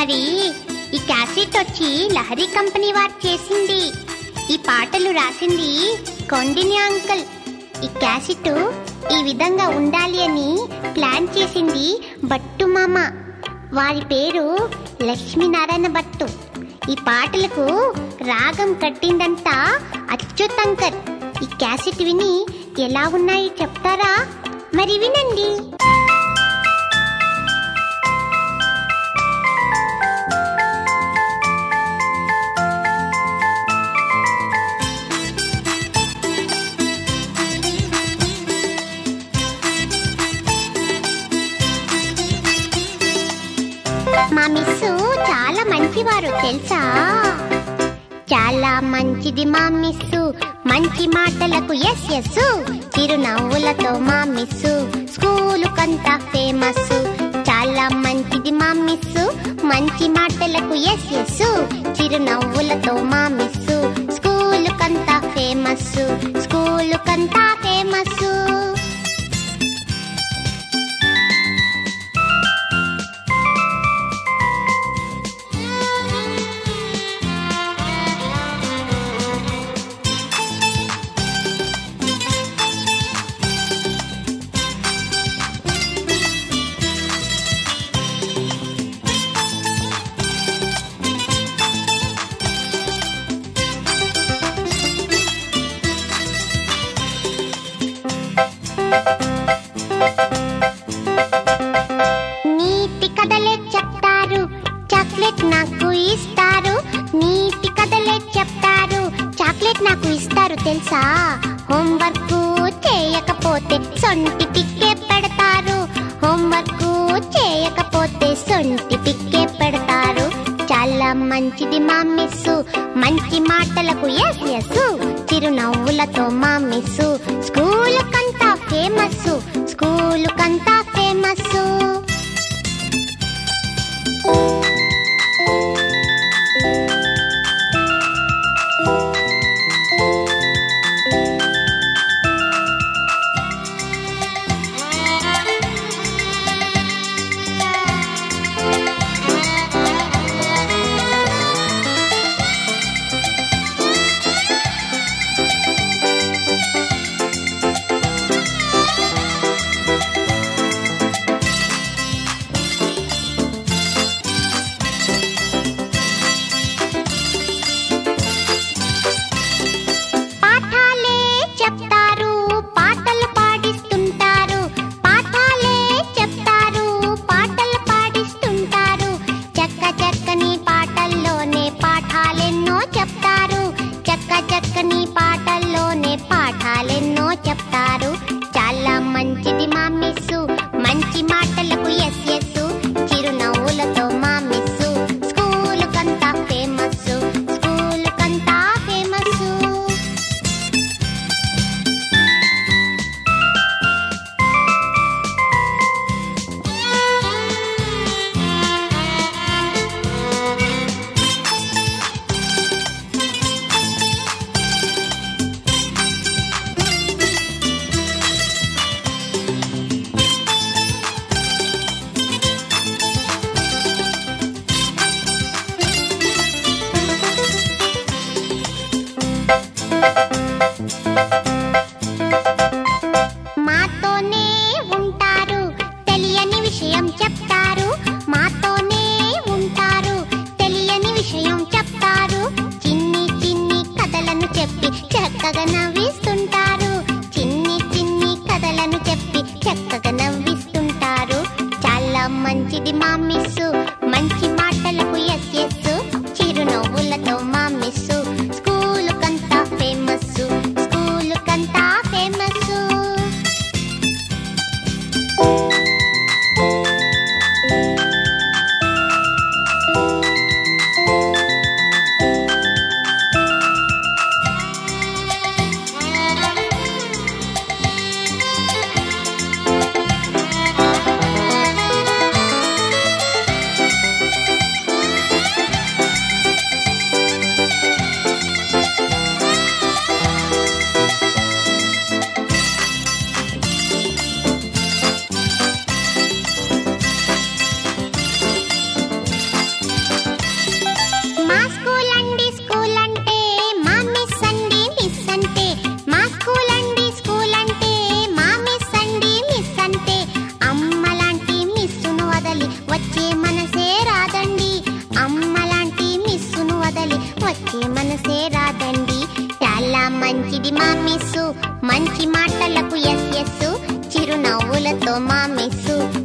మరి ఈ క్యాసెట్ వచ్చి లహరి కంపెనీ వారు చేసింది ఈ పాటలు రాసింది కొండిని అంకుల్ ఈ క్యాసెట్ ఈ విధంగా ఉండాలి అని ప్లాన్ చేసింది భట్టు మామ వారి పేరు లక్ష్మీనారాయణ భట్టు ఈ పాటలకు రాగం కట్టిందంతా అచ్యుతంకర్ ఈ క్యాసెట్ విని ఎలా ఉన్నాయి చెప్తారా మరి వినండి మా మిస్సు చాలా మంచివారు తెలుసా చాలా మంచిది మా మిస్సు మంచి మాటలకు ఎస్ ఎస్ చిరునవ్వులతో మా మిస్సు స్కూలు కంతా ఫేమస్ చాలా మంచిది మా మిస్సు మంచి మాటలకు ఎస్ ఎస్ చిరునవ్వులతో మా మిస్సు స్కూలు కంతా ఫేమస్ స్కూలు కంతా ఫేమస్ నీతి కథలే చెప్తారు చాక్లెట్ నాకు ఇస్తారు నీతి కథలే చెప్తారు చాక్లెట్ నాకు ఇస్తారు తెలుసా హోంవర్క్ చేయకపోతే సొంటి పిక్కే పెడతారు హోంవర్క్ చేయకపోతే సొంటి పిక్కే పెడతారు చాలా మంచిది మా మిస్సు మంచి మాటలకు ఎస్ ఎస్ చిరునవ్వులతో మా మిస్సు స్కూల్ కంతా ఫేమస్ స్కూల్ కంతా ఫేమస్ పాఠాలే చెప్తారు పాటలు పాడిస్తుంటారు పాఠాలే చెప్తారు పాటలు పాడిస్తుంటారు చక్క చక్కని పాటల్లోనే పాఠాలెన్నో చెప్తారు చక్క చక్కని పాటల్లోనే పాఠాలెన్నో చెప్తారు చాలా మంచిది మా మిస్సు మంచి మాటలకు ఎస్ ఎస్ చిరునవ్వులతో మా మిస్సు స్కూల్ కంతా ఫేమస్ స్కూల్ కంతా ఫేమస్ మాతోనే ఉంటారు తెలియని విషయం చెప్తారు మాతోనే ఉంటారు తెలియని విషయం చెప్తారు చిన్ని చిన్ని కథలను చెప్పి చక్కగా నవ్విస్తుంటారు చిన్ని చిన్ని కథలను చెప్పి చక్కగా నవ్విస్తుంటారు చాలా మంచిది మా మిస్సు మంచి మాటలకు ఎస్ ఎస్ చిరునవ్వులతో మా మిస్సు స్కూల్ కంతా ఫేమస్ స్కూల్ కంతా ఫేమస్ వచ్చే మనసే రాదండి చాలా మంచిది మా మిస్సు మంచి మాటలకు ఎస్ ఎస్ చిరునవ్వులతో మా మిస్సు